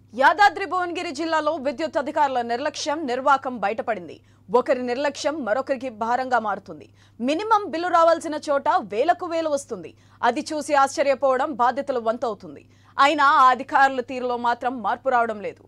యాదాద్రి భువనగిరి జిల్లాలో విద్యుత్ అధికారుల నిర్లక్ష్యం నిర్వాకం బయటపడింది ఒకరి నిర్లక్ష్యం మరొకరికి భారంగా మారుతుంది మినిమం బిల్లు రావాల్సిన చోట వేలకు వేలు వస్తుంది అది చూసి ఆశ్చర్యపోవడం బాధ్యతలు వంతవుతుంది అయినా ఆ అధికారుల తీరులో మాత్రం మార్పు రావడం లేదు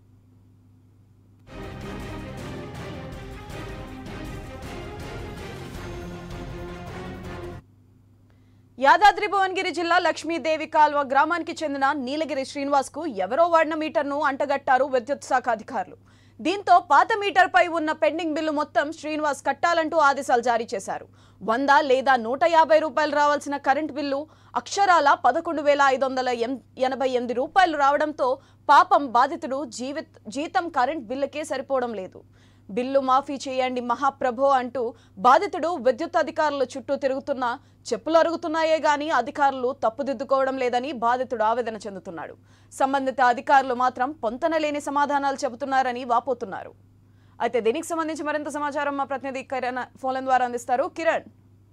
యాదాద్రి భువనగిరి జిల్లా లక్ష్మీదేవి కాల్వ గ్రామానికి చెందిన నీలగిరి శ్రీనివాస్ కు ఎవరో వాడిన మీటర్ను అంటగట్టారు విద్యుత్ శాఖ అధికారులు దీంతో పాత మీటర్ పై ఉన్న పెండింగ్ బిల్లు మొత్తం శ్రీనివాస్ కట్టాలంటూ ఆదేశాలు జారీ చేశారు వంద లేదా నూట యాభై రూపాయలు రావాల్సిన కరెంట్ బిల్లు అక్షరాల పదకొండు వేల ఐదు వందల ఎం- ఎనభై ఎనిమిది రూపాయలు రావడంతో పాపం బాధితుడు జీవిత్ జీతం కరెంట్ బిల్లుకే సరిపోవడం లేదు బిల్లు మాఫీ చేయండి మహాప్రభో అంటూ బాధితుడు విద్యుత్ అధికారుల చుట్టూ తిరుగుతున్నా చెప్పులు అరుగుతున్నాయే గాని అధికారులు తప్పుదిద్దుకోవడం లేదని బాధితుడు ఆవేదన చెందుతున్నాడు సంబంధిత అధికారులు మాత్రం పొంతనలేని సమాధానాలు చెబుతున్నారని వాపోతున్నారు అయితే దీనికి సంబంధించి మరింత సమాచారం మా ప్రతినిధి కిరణ్ ఫోన్ ద్వారా అందిస్తారు కిరణ్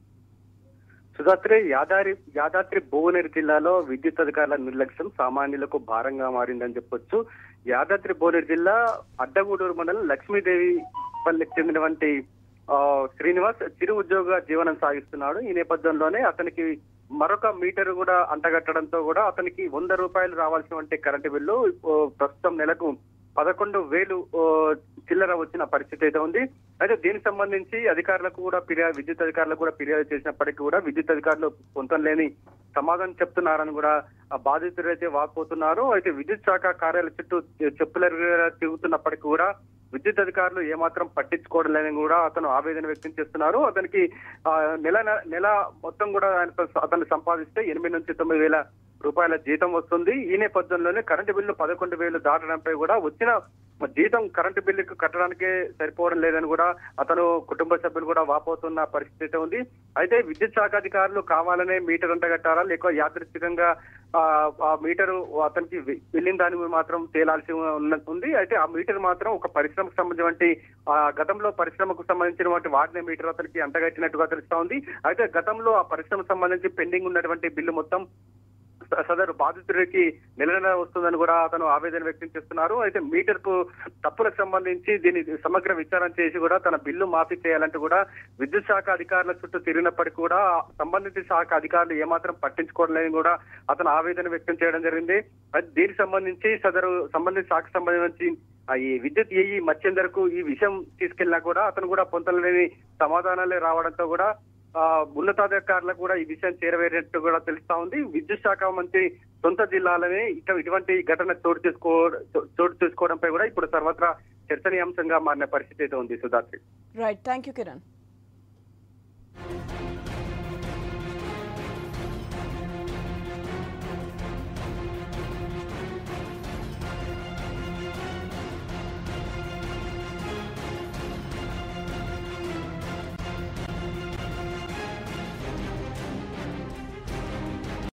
సుధాత్రి యాదారి యాదాద్రి భువనగిరి జిల్లాలో విద్యుత్ అధికారుల నిర్లక్ష్యం సామాన్యులకు భారంగా మారిందని చెప్పొచ్చు యాదాద్రి భువనగిరి జిల్లా అడ్డగూడూరు మండలం లక్ష్మీదేవి పల్లికి చెందినటువంటి ఆ, శ్రీనివాస్ చిరు ఉద్యోగ జీవనం సాగిస్తున్నాడు ఈ నేపథ్యంలోనే అతనికి మరొక మీటర్ కూడా అంటగట్టడంతో కూడా అతనికి వంద రూపాయలు రావాల్సినటువంటి కరెంటు బిల్లు ఓ, ప్రస్తుతం నెలకు పదకొండు వేలు ఓ, చిల్లర వచ్చిన పరిస్థితి అయితే ఉంది అయితే దీనికి సంబంధించి అధికారులకు కూడా ఫిర్యాదు విద్యుత్ అధికారులకు కూడా ఫిర్యాదు చేసినప్పటికీ కూడా విద్యుత్ అధికారులు పొంతం లేని సమాధానం చెప్తున్నారని కూడా ఆ బాధితులు అయితే వాపోతున్నారు అయితే విద్యుత్ శాఖ కార్యాలయ చుట్టూ చెప్పుల తిరుగుతున్నప్పటికీ కూడా విద్యుత్ అధికారులు ఏమాత్రం పట్టించుకోవడం లేదని కూడా అతను ఆవేదన వ్యక్తం చేస్తున్నారు అతనికి ఆ, నెల నెల మొత్తం కూడా ఆయన అతను సంపాదిస్తే ఎనిమిది నుంచి తొమ్మిది వేల రూపాయల జీతం వస్తుంది ఈ నేపథ్యంలోనే కరెంటు బిల్లు పదకొండు వేలు దాటడంపై కూడా వచ్చిన జీతం కరెంటు బిల్లుకు కట్టడానికే సరిపోవడం లేదని కూడా అతను కుటుంబ సభ్యులు కూడా వాపోతున్న పరిస్థితి అయితే ఉంది అయితే విద్యుత్ శాఖ అధికారులు కావాలనే మీటర్ అంటగట్టారా లేక యాదృచ్ఛికంగా ఆ ఆ మీటరు అతనికి వె- వెళ్ళిన దాని మీద మాత్రం తేలాల్సి ఉన్న- ఉంది అయితే ఆ మీటర్ మాత్రం ఒక పరిశ్రమకు సంబంధించినటువంటి ఆ గతంలో పరిశ్రమకు సంబంధించినటువంటి వాడిన మీటర్ అతనికి అంటగట్టినట్టుగా తెలుస్తా ఉంది అయితే గతంలో ఆ పరిశ్రమకు సంబంధించి పెండింగ్ ఉన్నటువంటి బిల్లు మొత్తం స- సదరు బాధితుడికి నెల నెల వస్తుందని కూడా అతను ఆవేదన వ్యక్తం చేస్తున్నారు అయితే మీటర్ కు తప్పులకు సంబంధించి దీన్ని సమగ్ర విచారణ చేసి కూడా తన బిల్లు మాఫీ చేయాలంటూ కూడా విద్యుత్ శాఖ అధికారుల చుట్టూ తిరిగినప్పటికీ కూడా సంబంధిత శాఖ అధికారులు ఏమాత్రం పట్టించుకోవడం లేదని కూడా అతను ఆవేదన వ్యక్తం చేయడం జరిగింది అయితే దీనికి సంబంధించి సదరు సంబంధిత శాఖకు సంబంధించి ఆ ఈ విద్యుత్ ఏఈ మత్స్యందర్ కు ఈ విషయం తీసుకెళ్లినా కూడా అతను కూడా పొంతలేని సమాధానాలే రావడంతో కూడా ఆ ఉన్నతాధికారులకు కూడా ఈ విషయం చేరవేరినట్టు కూడా తెలుస్తా ఉంది విద్యుత్ శాఖ మంత్రి సొంత జిల్లాలనే ఇక ఇటువంటి ఘటన చోటు చేసుకో చోటు చేసుకోవడంపై కూడా ఇప్పుడు సర్వత్రా చర్చనీయాంశంగా మారిన పరిస్థితి అయితే ఉంది Sudhatri right thank you Kiran